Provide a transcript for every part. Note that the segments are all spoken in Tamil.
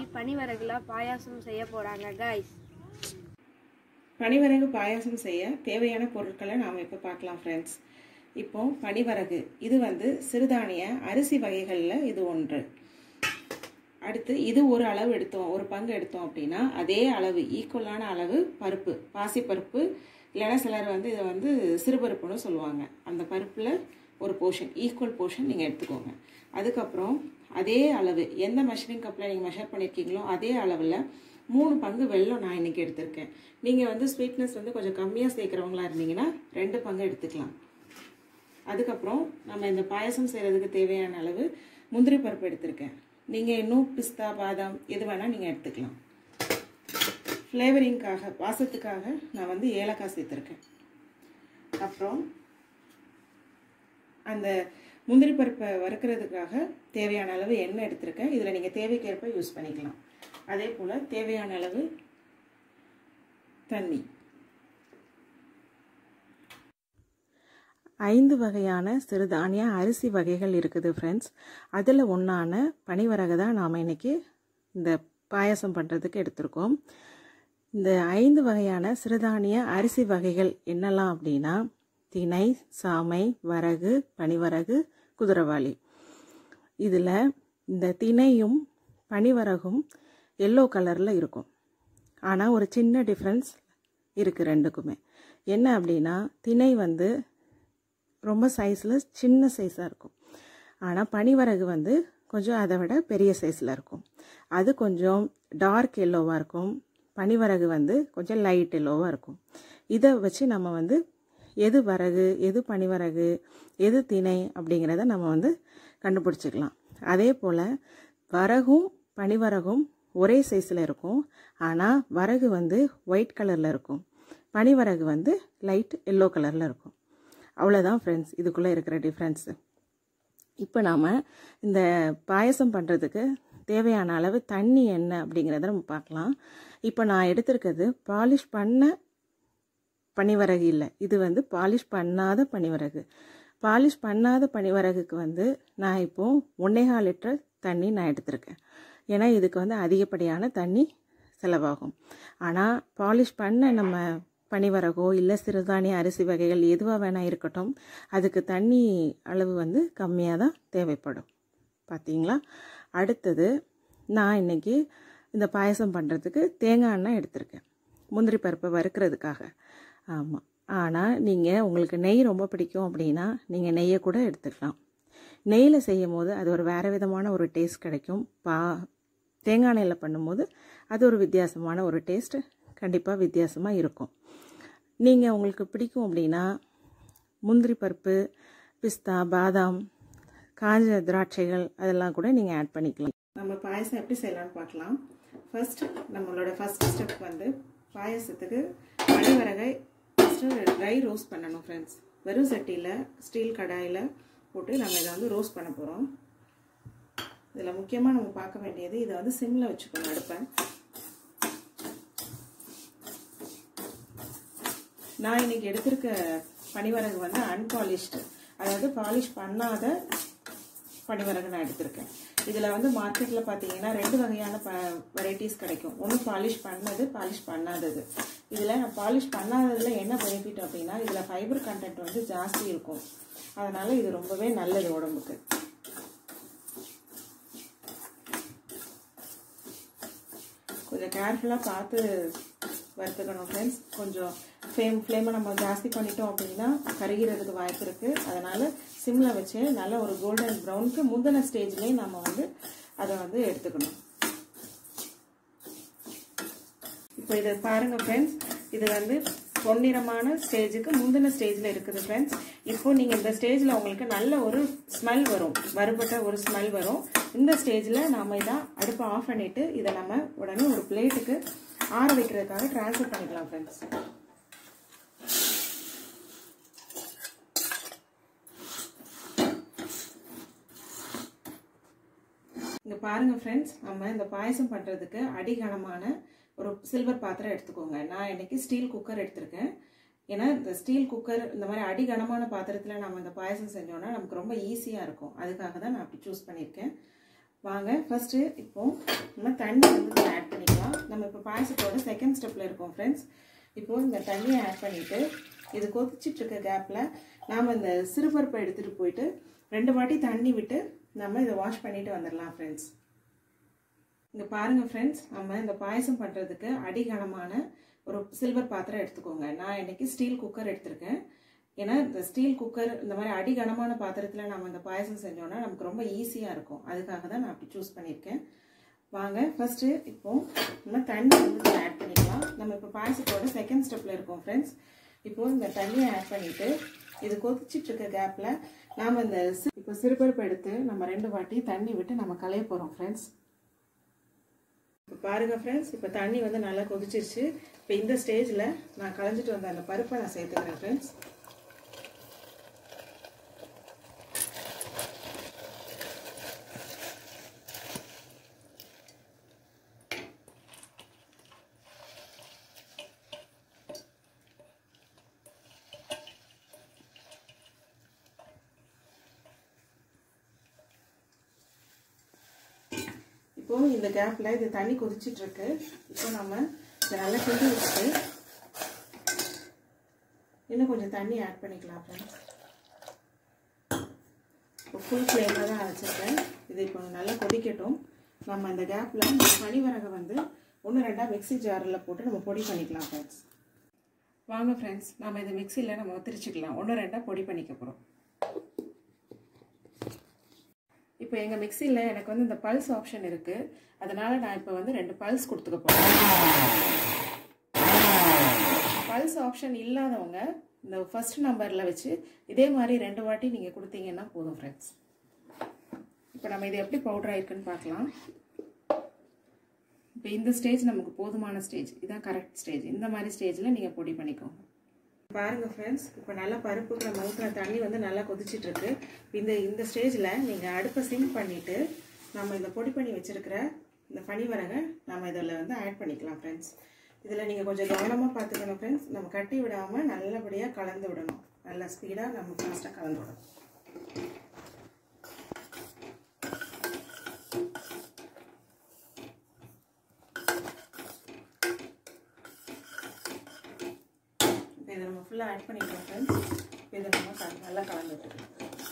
பனிவரகுல பாயாசம் செய்ய போறாங்க கைஸ் பனிவரகு பாயாசம் செய்ய தேவையான பொருட்களை நாம் இப்போ பார்க்கலாம் ஃப்ரெண்ட்ஸ் இப்போ பனிவரகு இது வந்து சிறுதானிய அரிசி வகைகளில் இது ஒன்று அடுத்து இது ஒரு அளவு எடுத்தோம் ஒரு பங்கு எடுத்தோம் அப்படின்னா அதே அளவு ஈக்குவலான அளவு பருப்பு பாசிப்பருப்பு இல்லைன்னா சிலர் வந்து இதை வந்து சிறுபருப்புன்னு சொல்லுவாங்க அந்த பருப்பில் ஒரு போர்ஷன் ஈக்குவல் போர்ஷன் நீங்கள் எடுத்துக்கோங்க அதுக்கப்புறம் அதே அளவு எந்த மெஷரிங் கப்பில் நீங்கள் மெஷர் பண்ணியிருக்கீங்களோ அதே அளவில் மூணு பங்கு வெல்லம் நான் இன்றைக்கி எடுத்திருக்கேன் நீங்கள் வந்து ஸ்வீட்னஸ் வந்து கொஞ்சம் கம்மியாக சேர்க்குறவங்களா இருந்தீங்கன்னா ரெண்டு பங்கு எடுத்துக்கலாம் அதுக்கப்புறம் நம்ம இந்த பாயசம் செய்கிறதுக்கு தேவையான அளவு முந்திரி பருப்பு எடுத்திருக்கேன் நீங்கள் இன்னும் பிஸ்தா பாதாம் எது வேணால் நீங்கள் எடுத்துக்கலாம் ஃப்ளேவரிங்காக வாசத்துக்காக நான் வந்து ஏலக்காய் சேர்த்துருக்கேன் அப்புறம் அந்த முந்திரி பருப்பை வறுக்கிறதுக்காக தேவையான அளவு எண்ணெய் எடுத்திருக்கேன் இதில் நீங்கள் தேவைக்கேற்ப யூஸ் பண்ணிக்கலாம் அதே போல் தேவையான அளவு தண்ணி ஐந்து வகையான சிறுதானிய அரிசி வகைகள் இருக்குது ஃப்ரெண்ட்ஸ் அதில் ஒன்றான பனிவரகு தான் நாம் இன்றைக்கி இந்த பாயசம் பண்ணுறதுக்கு எடுத்திருக்கோம் இந்த ஐந்து வகையான சிறுதானிய அரிசி வகைகள் என்னெல்லாம் அப்படின்னா திணை சாமை வரகு பனிவரகு குதிரவாளி இதில் இந்த திணையும் பனிவரகும் எல்லோ கலரில் இருக்கும் ஆனால் ஒரு சின்ன டிஃப்ரென்ஸ் இருக்குது ரெண்டுக்குமே என்ன அப்படின்னா திணை வந்து ரொம்ப சைஸில் சின்ன சைஸாக இருக்கும் ஆனால் பனிவரகு வந்து கொஞ்சம் அதை விட பெரிய சைஸில் இருக்கும் அது கொஞ்சம் டார்க் எல்லோவாக இருக்கும் பனிவரகு வந்து கொஞ்சம் லைட் எல்லோவாக இருக்கும் இதை வச்சு நம்ம வந்து எது வரகு எது பனிவரகு எது திணை அப்படிங்கிறத நம்ம வந்து கண்டுபிடிச்சிக்கலாம் அதே போல் வரகும் பனிவரகும் ஒரே சைஸில் இருக்கும் ஆனால் வரகு வந்து ஒயிட் கலரில் இருக்கும் பனிவரகு வந்து லைட் எல்லோ கலரில் இருக்கும் அவ்வளோதான் ஃப்ரெண்ட்ஸ் இதுக்குள்ளே இருக்கிற டிஃப்ரென்ஸு இப்போ நாம் இந்த பாயசம் பண்ணுறதுக்கு தேவையான அளவு தண்ணி என்ன அப்படிங்கிறத நம்ம பார்க்கலாம் இப்போ நான் எடுத்திருக்கிறது பாலிஷ் பண்ண பனிவரகு இல்லை இது வந்து பாலிஷ் பண்ணாத பனிவரகு பாலிஷ் பண்ணாத பனிவரகுக்கு வந்து நான் இப்போது ஒன்னேகால் லிட்டர் தண்ணி நான் எடுத்திருக்கேன் ஏன்னா இதுக்கு வந்து அதிகப்படியான தண்ணி செலவாகும் ஆனால் பாலிஷ் பண்ண நம்ம பனிவரகோ இல்லை சிறுதானிய அரிசி வகைகள் எதுவாக வேணால் இருக்கட்டும் அதுக்கு தண்ணி அளவு வந்து கம்மியாக தான் தேவைப்படும் பார்த்தீங்களா அடுத்தது நான் இன்றைக்கி இந்த பாயசம் பண்ணுறதுக்கு தேங்காய் எண்ணெய் எடுத்திருக்கேன் முந்திரி பருப்பை வறுக்கிறதுக்காக ஆமாம் ஆனால் நீங்கள் உங்களுக்கு நெய் ரொம்ப பிடிக்கும் அப்படின்னா நீங்கள் நெய்யை கூட எடுத்துக்கலாம் நெய்யில் செய்யும் போது அது ஒரு வேறு விதமான ஒரு டேஸ்ட் கிடைக்கும் பா தேங்காய் எண்ணெயில் பண்ணும்போது அது ஒரு வித்தியாசமான ஒரு டேஸ்ட்டு கண்டிப்பாக வித்தியாசமாக இருக்கும் நீங்கள் உங்களுக்கு பிடிக்கும் அப்படின்னா முந்திரி பருப்பு பிஸ்தா பாதாம் காஞ்ச திராட்சைகள் அதெல்லாம் கூட நீங்கள் ஆட் பண்ணிக்கலாம் நம்ம பாயசம் எப்படி செய்யலாம்னு பார்க்கலாம் ஃபர்ஸ்ட் நம்மளோட ஃபர்ஸ்ட் ஸ்டெப் வந்து பாயசத்துக்கு பனிவரகை ஃபஸ்ட்டு ட்ரை ரோஸ்ட் பண்ணணும் ஃப்ரெண்ட்ஸ் வெறும் சட்டியில் ஸ்டீல் கடாயில் போட்டு நம்ம இதை வந்து ரோஸ்ட் பண்ண போகிறோம் இதில் முக்கியமாக நம்ம பார்க்க வேண்டியது இதை வந்து சிம்மில் வச்சுக்கணும் அடுப்பை நான் இன்னைக்கு எடுத்திருக்க பனிவரகு வந்து அன்பாலிஷ்டு அதாவது பாலிஷ் பண்ணாத பனிவரகு நான் எடுத்திருக்கேன் இதில் வந்து மார்க்கெட்டில் பார்த்தீங்கன்னா ரெண்டு வகையான ப வெரைட்டிஸ் கிடைக்கும் ஒன்று பாலிஷ் பண்ணது பாலிஷ் பண்ணாதது இதில் நான் பாலிஷ் பண்ணாததில் என்ன பெனிஃபிட் அப்படின்னா இதில் ஃபைபர் கண்டென்ட் வந்து ஜாஸ்தி இருக்கும் அதனால் இது ரொம்பவே நல்லது உடம்புக்கு கொஞ்சம் கேர்ஃபுல்லாக பார்த்து வறுத்துக்கணும் ஃப்ரெண்ட்ஸ் கொஞ்சம் ஃப்ளேம் ஃப்ளேமை நம்ம ஜாஸ்தி பண்ணிட்டோம் அப்படின்னா கருகிறதுக்கு வாய்ப்பு இருக்குது அதனால் சிம்மில் வச்சு நல்ல ஒரு கோல்டன் ப்ரௌனுக்கு முந்தின ஸ்டேஜ்லேயே நம்ம வந்து அதை வந்து எடுத்துக்கணும் இப்போ இதை பாருங்கள் ஃப்ரெண்ட்ஸ் இது வந்து பொன்னிறமான ஸ்டேஜுக்கு முந்தின ஸ்டேஜில் இருக்குது ஃப்ரெண்ட்ஸ் இப்போ நீங்கள் இந்த ஸ்டேஜில் உங்களுக்கு நல்ல ஒரு ஸ்மெல் வரும் வறுபட்ட ஒரு ஸ்மெல் வரும் இந்த ஸ்டேஜில் நாம் இதை அடுப்பை ஆஃப் பண்ணிவிட்டு இதை நம்ம உடனே ஒரு பிளேட்டுக்கு ஆற வைக்கிறதுக்காக ட்ரான்ஸ்ஃபர் பண்ணிக்கலாம் ஃப்ரெண்ட்ஸ் இங்கே பாருங்கள் ஃப்ரெண்ட்ஸ் நம்ம இந்த பாயசம் பண்ணுறதுக்கு அடிகனமான ஒரு சில்வர் பாத்திரம் எடுத்துக்கோங்க நான் இன்னைக்கு ஸ்டீல் குக்கர் எடுத்திருக்கேன் ஏன்னா இந்த ஸ்டீல் குக்கர் இந்த மாதிரி அடிகனமான பாத்திரத்தில் நம்ம இந்த பாயசம் செஞ்சோன்னா நமக்கு ரொம்ப ஈஸியாக இருக்கும் அதுக்காக தான் நான் அப்படி சூஸ் பண்ணியிருக்கேன் வாங்க ஃபஸ்ட்டு இப்போ நம்ம தண்ணி வந்து ஆட் பண்ணிக்கலாம் நம்ம இப்போ பாயசத்தோட செகண்ட் ஸ்டெப்பில் இருக்கோம் ஃப்ரெண்ட்ஸ் இப்போ இந்த தண்ணியை ஆட் பண்ணிவிட்டு இது கொதிச்சிட்டு இருக்க கேப்பில் நாம் இந்த சிறுபருப்பை எடுத்துகிட்டு போயிட்டு ரெண்டு வாட்டி தண்ணி விட்டு நம்ம இதை வாஷ் பண்ணிட்டு வந்துடலாம் ஃப்ரெண்ட்ஸ் இங்கே பாருங்கள் ஃப்ரெண்ட்ஸ் நம்ம இந்த பாயசம் பண்ணுறதுக்கு அடிகனமான ஒரு சில்வர் பாத்திரம் எடுத்துக்கோங்க நான் இன்னைக்கு ஸ்டீல் குக்கர் எடுத்திருக்கேன் ஏன்னா இந்த ஸ்டீல் குக்கர் இந்த மாதிரி அடிகனமான பாத்திரத்தில் நம்ம இந்த பாயசம் செஞ்சோம்னா நமக்கு ரொம்ப ஈஸியாக இருக்கும் அதுக்காக தான் நான் அப்படி சூஸ் பண்ணியிருக்கேன் வாங்க ஃபஸ்ட்டு இப்போ நம்ம தண்ணி வந்து ஆட் பண்ணிக்கலாம் நம்ம இப்போ பாயசத்தோட செகண்ட் ஸ்டெப்பில் இருக்கோம் ஃப்ரெண்ட்ஸ் இப்போ இந்த தண்ணியை ஆட் பண்ணிவிட்டு இது கொதிச்சிட்டு இருக்க கேப்பில் நாம் இந்த இப்போ சிறுபருப்பு எடுத்து நம்ம ரெண்டு வாட்டி தண்ணி விட்டு நம்ம களைய போகிறோம் ஃப்ரெண்ட்ஸ் இப்போ பாருங்கள் ஃப்ரெண்ட்ஸ் இப்போ தண்ணி வந்து நல்லா கொதிச்சிருச்சு இப்போ இந்த ஸ்டேஜில் நான் களைஞ்சிட்டு வந்த அந்த பருப்பை நான் சேர்த்துக்கிறேன் ஃப்ரெண்ட்ஸ் இப்போ இந்த கேப்பில் இது தண்ணி கொதிச்சிட்டு இருக்கு இப்போ நம்ம இதை நல்லா கிண்டி விட்டுட்டு இன்னும் கொஞ்சம் தண்ணி ஆட் பண்ணிக்கலாம் ஃப்ரெண்ட்ஸ் இப்போ ஃபுல் ஃப்ளேமில் தான் வச்சுருக்கேன் இது இப்போ நல்லா கொதிக்கட்டும் நம்ம இந்த கேப்பில் இந்த பனிவரகை வந்து ஒன்று ரெண்டாக மிக்ஸி ஜாரில் போட்டு நம்ம பொடி பண்ணிக்கலாம் ஃப்ரெண்ட்ஸ் வாங்க ஃப்ரெண்ட்ஸ் நம்ம இதை மிக்சியில் நம்ம திரிச்சிக்கலாம் ஒன்று ரெண்டாக பொடி பண்ணிக்க போகிறோம் இப்போ எங்கள் மிக்சியில் எனக்கு வந்து இந்த பல்ஸ் ஆப்ஷன் இருக்குது அதனால் நான் இப்போ வந்து ரெண்டு பல்ஸ் கொடுத்துக்க போகிறேன் பல்ஸ் ஆப்ஷன் இல்லாதவங்க இந்த ஃபஸ்ட் நம்பரில் வச்சு இதே மாதிரி ரெண்டு வாட்டி நீங்கள் கொடுத்தீங்கன்னா போதும் ஃப்ரெண்ட்ஸ் இப்போ நம்ம இது எப்படி பவுடர் ஆயிருக்குன்னு பார்க்கலாம் இப்போ இந்த ஸ்டேஜ் நமக்கு போதுமான ஸ்டேஜ் இதுதான் கரெக்ட் ஸ்டேஜ் இந்த மாதிரி ஸ்டேஜில் நீங்கள் பொடி பண்ணிக்கோங்க பாருங்கள் ஃப்ரெண்ட்ஸ் இப்போ நல்லா பருப்புக்கு நம்ம ஊற்றுற தண்ணி வந்து நல்லா கொதிச்சிட்டு இருக்கு இந்த இந்த ஸ்டேஜில் நீங்கள் அடுப்பை சிம் பண்ணிவிட்டு நம்ம இந்த பொடி பண்ணி வச்சுருக்கிற இந்த பனிவரகை நம்ம இதில் வந்து ஆட் பண்ணிக்கலாம் ஃப்ரெண்ட்ஸ் இதில் நீங்கள் கொஞ்சம் கவனமாக பார்த்துக்கணும் ஃப்ரெண்ட்ஸ் நம்ம கட்டி விடாமல் நல்லபடியாக கலந்து விடணும் நல்லா ஸ்பீடாக நம்ம ஃபாஸ்ட்டாக கலந்து விடணும் இப்போ இதை நம்ம ஃபுல்லாக ஆட் பண்ணிட்டோம் ஃப்ரெண்ட்ஸ் இப்போ இதை நம்ம நல்லா கலந்து விட்டுக்கலாம்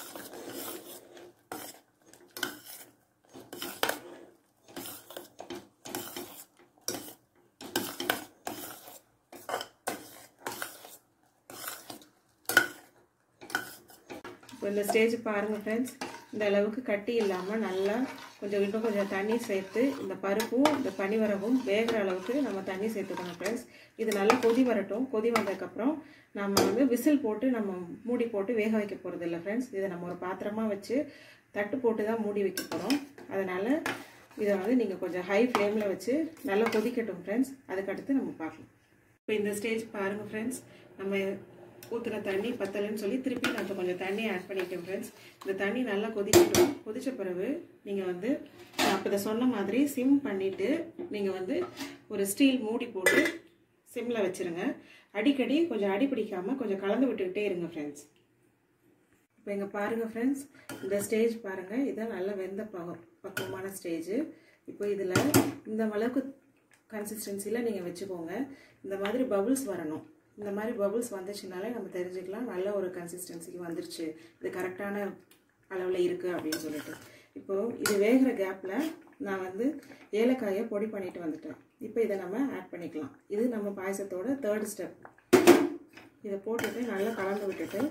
இப்போ இந்த ஸ்டேஜ் பாருங்கள் ஃப்ரெண்ட்ஸ் இந்த அளவுக்கு கட்டி இல்லாமல் நல்லா கொஞ்சம் இன்னும் கொஞ்சம் தண்ணி சேர்த்து இந்த பருப்பும் இந்த பனிவரகும் வேகிற அளவுக்கு நம்ம தண்ணி சேர்த்துக்கணும் ஃப்ரெண்ட்ஸ் இது நல்லா கொதி வரட்டும் கொதி வந்ததுக்கப்புறம் நம்ம வந்து விசில் போட்டு நம்ம மூடி போட்டு வேக வைக்க போகிறது இல்லை ஃப்ரெண்ட்ஸ் இதை நம்ம ஒரு பாத்திரமாக வச்சு தட்டு போட்டு தான் மூடி வைக்க போகிறோம் அதனால் இதை வந்து நீங்கள் கொஞ்சம் ஹை ஃப்ளேமில் வச்சு நல்லா கொதிக்கட்டும் ஃப்ரெண்ட்ஸ் அதுக்கடுத்து நம்ம பார்க்கலாம் இப்போ இந்த ஸ்டேஜ் பாருங்கள் ஃப்ரெண்ட்ஸ் நம்ம ஊற்றுன தண்ணி பத்தலைன்னு சொல்லி திருப்பி நான் கொஞ்சம் தண்ணி ஆட் பண்ணிட்டேன் ஃப்ரெண்ட்ஸ் இந்த தண்ணி நல்லா கொதிக்கட்டும் கொதித்த பிறகு நீங்கள் வந்து நான் அப்போ இதை சொன்ன மாதிரி சிம் பண்ணிவிட்டு நீங்கள் வந்து ஒரு ஸ்டீல் மூடி போட்டு சிம்மில் வச்சுருங்க அடிக்கடி கொஞ்சம் அடி பிடிக்காமல் கொஞ்சம் கலந்து விட்டுக்கிட்டே இருங்க ஃப்ரெண்ட்ஸ் இப்போ இங்கே பாருங்கள் ஃப்ரெண்ட்ஸ் இந்த ஸ்டேஜ் பாருங்கள் இதான் நல்லா வெந்த பகம் பக்குவமான ஸ்டேஜு இப்போ இதில் இந்த அளவுக்கு கன்சிஸ்டன்சியில் நீங்கள் வச்சுக்கோங்க இந்த மாதிரி பபுள்ஸ் வரணும் இந்த மாதிரி பபுள்ஸ் வந்துச்சுனாலே நம்ம தெரிஞ்சுக்கலாம் நல்ல ஒரு கன்சிஸ்டன்சிக்கு வந்துருச்சு இது கரெக்டான அளவில் இருக்குது அப்படின்னு சொல்லிட்டு இப்போது இது வேகிற கேப்பில் நான் வந்து ஏலக்காயை பொடி பண்ணிட்டு வந்துட்டேன் இப்போ இதை நம்ம ஆட் பண்ணிக்கலாம் இது நம்ம பாயசத்தோட தேர்ட் ஸ்டெப் இதை போட்டுட்டு நல்லா கலந்து விட்டுட்டு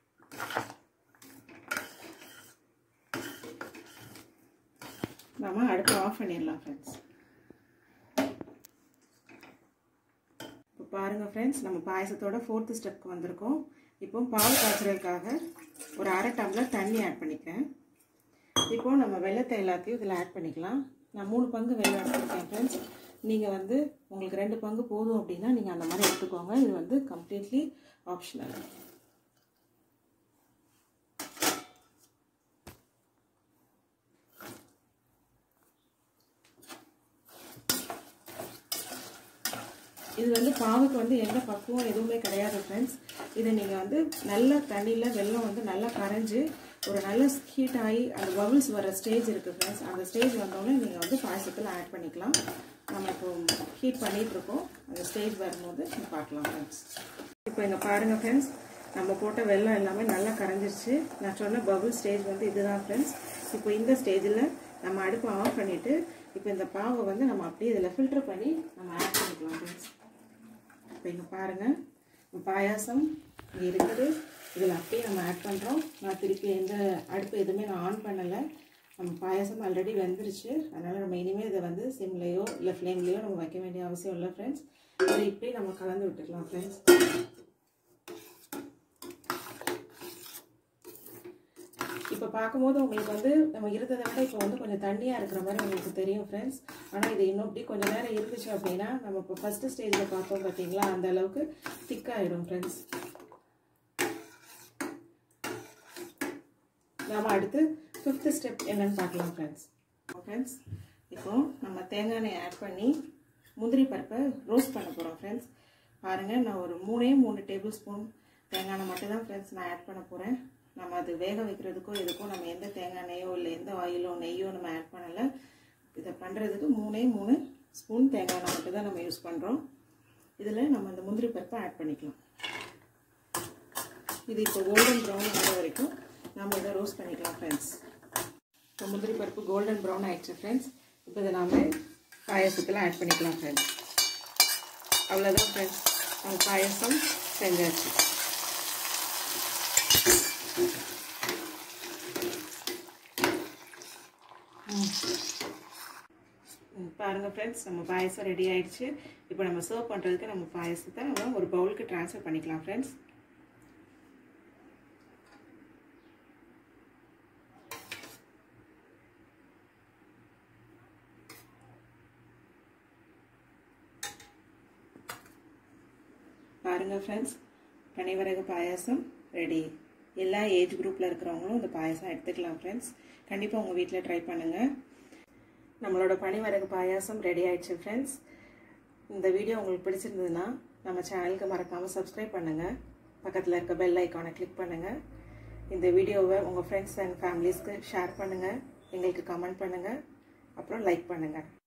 நம்ம அடுப்பை ஆஃப் பண்ணிடலாம் ஃப்ரெண்ட்ஸ் இப்போ பாருங்கள் ஃப்ரெண்ட்ஸ் நம்ம பாயசத்தோட ஃபோர்த்து ஸ்டெப்க்கு வந்திருக்கோம் இப்போ பால் காய்ச்சலுக்காக ஒரு அரை டம்ளர் தண்ணி ஆட் பண்ணிக்கிறேன் இப்போ நம்ம வெள்ளத்தை எல்லாத்தையும் இதில் ஆட் பண்ணிக்கலாம் நான் மூணு பங்கு வெள்ளம் எடுத்துருக்கேன் ஃப்ரெண்ட்ஸ் நீங்கள் வந்து உங்களுக்கு ரெண்டு பங்கு போதும் அப்படின்னா நீங்கள் அந்த மாதிரி எடுத்துக்கோங்க இது வந்து கம்ப்ளீட்லி ஆப்ஷனல் இது வந்து பாவுக்கு வந்து எந்த பக்குவம் எதுவுமே கிடையாது ஃப்ரெண்ட்ஸ் இதை நீங்கள் வந்து நல்ல தண்ணியில் வெள்ளம் வந்து நல்லா கரைஞ்சி ஒரு நல்ல ஹீட் ஆகி அந்த பபிள்ஸ் வர ஸ்டேஜ் இருக்குது ஃப்ரெண்ட்ஸ் அந்த ஸ்டேஜ் வந்தோடனே நீங்கள் வந்து பாயசத்தில் ஆட் பண்ணிக்கலாம் நம்ம இப்போ ஹீட் பண்ணிகிட்ருக்கோம் அந்த ஸ்டேஜ் வரும்போது நம்ம பார்க்கலாம் ஃப்ரெண்ட்ஸ் இப்போ இங்கே பாருங்கள் ஃப்ரெண்ட்ஸ் நம்ம போட்ட வெள்ளம் எல்லாமே நல்லா கரைஞ்சிருச்சு நான் சொன்ன பபுள் ஸ்டேஜ் வந்து இதுதான் ஃப்ரெண்ட்ஸ் இப்போ இந்த ஸ்டேஜில் நம்ம அடுப்பை ஆஃப் பண்ணிவிட்டு இப்போ இந்த பாவை வந்து நம்ம அப்படியே இதில் ஃபில்டர் பண்ணி நம்ம ஆட் பண்ணிக்கலாம் ஃப்ரெண்ட்ஸ் இப்போ இங்கே பாருங்கள் பாயாசம் இங்கே இருக்குது இதில் அப்படியே நம்ம ஆட் பண்ணுறோம் நான் திருப்பி எந்த அடுப்பு எதுவுமே நான் ஆன் பண்ணலை நம்ம பாயாசம் ஆல்ரெடி வெந்துருச்சு அதனால் நம்ம இனிமேல் இதை வந்து சிம்லேயோ இல்லை ஃப்ளேம்லேயோ நம்ம வைக்க வேண்டிய அவசியம் இல்லை ஃப்ரெண்ட்ஸ் இதை இப்படி நம்ம கலந்து விட்டுக்கலாம் ஃப்ரெண்ட்ஸ் இப்போ பார்க்கும்போது உங்களுக்கு வந்து நம்ம இருந்ததை விட இப்போ வந்து கொஞ்சம் தண்ணியாக இருக்கிற மாதிரி உங்களுக்கு தெரியும் ஃப்ரெண்ட்ஸ் ஆனால் இது இன்னும் இப்படி கொஞ்சம் நேரம் இருந்துச்சு அப்படின்னா நம்ம இப்போ ஃபஸ்ட்டு ஸ்டேஜில் பார்த்தோம் பார்த்தீங்களா அந்த அளவுக்கு திக்காகிடும் ஃப்ரெண்ட்ஸ் நாம் அடுத்து ஃபிஃப்த்து ஸ்டெப் என்னன்னு பார்க்கலாம் ஃப்ரெண்ட்ஸ் ஃப்ரெண்ட்ஸ் இப்போ நம்ம தேங்காய் எண்ணெய் ஆட் பண்ணி முந்திரி பருப்பை ரோஸ்ட் பண்ண போகிறோம் ஃப்ரெண்ட்ஸ் பாருங்கள் நான் ஒரு மூணே மூணு டேபிள் ஸ்பூன் தேங்காய் எண்ணெய் மட்டும் தான் ஃப்ரெண்ட்ஸ் நான் ஆட் பண்ண போகிறேன் நம்ம அது வேக வைக்கிறதுக்கோ எதுக்கும் நம்ம எந்த தேங்காய் எண்ணெயோ இல்லை எந்த ஆயிலோ நெய்யோ நம்ம ஆட் பண்ணலை இதை பண்ணுறதுக்கு மூணே மூணு ஸ்பூன் தேங்காய் எண்ணெய் மட்டும் தான் நம்ம யூஸ் பண்ணுறோம் இதில் நம்ம அந்த முந்திரி பருப்பை ஆட் பண்ணிக்கலாம் இது இப்போ கோல்டன் ப்ரௌன் வர வரைக்கும் நம்ம இதை ரோஸ்ட் பண்ணிக்கலாம் ஃப்ரெண்ட்ஸ் இப்போ முந்திரி பருப்பு கோல்டன் ப்ரௌன் ஆயிடுச்சு ஃப்ரெண்ட்ஸ் இப்போ இதை நாம் பாயசத்தில் ஆட் பண்ணிக்கலாம் ஃப்ரெண்ட்ஸ் அவ்வளோதான் ஃப்ரெண்ட்ஸ் நம்ம பாயசம் செஞ்சாச்சு பாருங்கள் ஃப்ரெண்ட்ஸ் நம்ம பாயசம் ரெடி ஆயிடுச்சு இப்போ நம்ம சர்வ் பண்ணுறதுக்கு நம்ம பாயசத்தை நம்ம ஒரு பவுலுக்கு ட்ரான்ஸ்ஃபர் பண்ணிக்கலாம் ஃப்ரெண்ட்ஸ் பாருங்கள் ஃப்ரெண்ட்ஸ் பனைவரகு பாயாசம் ரெடி எல்லா ஏஜ் குரூப்பில் இருக்கிறவங்களும் இந்த பாயாசம் எடுத்துக்கலாம் ஃப்ரெண்ட்ஸ் கண்டிப்பாக உங்கள் வீட்டில் ட்ரை பண்ணுங்கள் நம்மளோட பனிவரகு பாயாசம் ரெடி ஆயிடுச்சு ஃப்ரெண்ட்ஸ் இந்த வீடியோ உங்களுக்கு பிடிச்சிருந்ததுன்னா நம்ம சேனலுக்கு மறக்காமல் சப்ஸ்கிரைப் பண்ணுங்கள் பக்கத்தில் இருக்க பெல் ஐக்கானை கிளிக் பண்ணுங்கள் இந்த வீடியோவை உங்கள் ஃப்ரெண்ட்ஸ் அண்ட் ஃபேமிலிஸ்க்கு ஷேர் பண்ணுங்கள் எங்களுக்கு கமெண்ட் பண்ணுங்கள் அப்புறம் லைக் பண்ணுங்கள்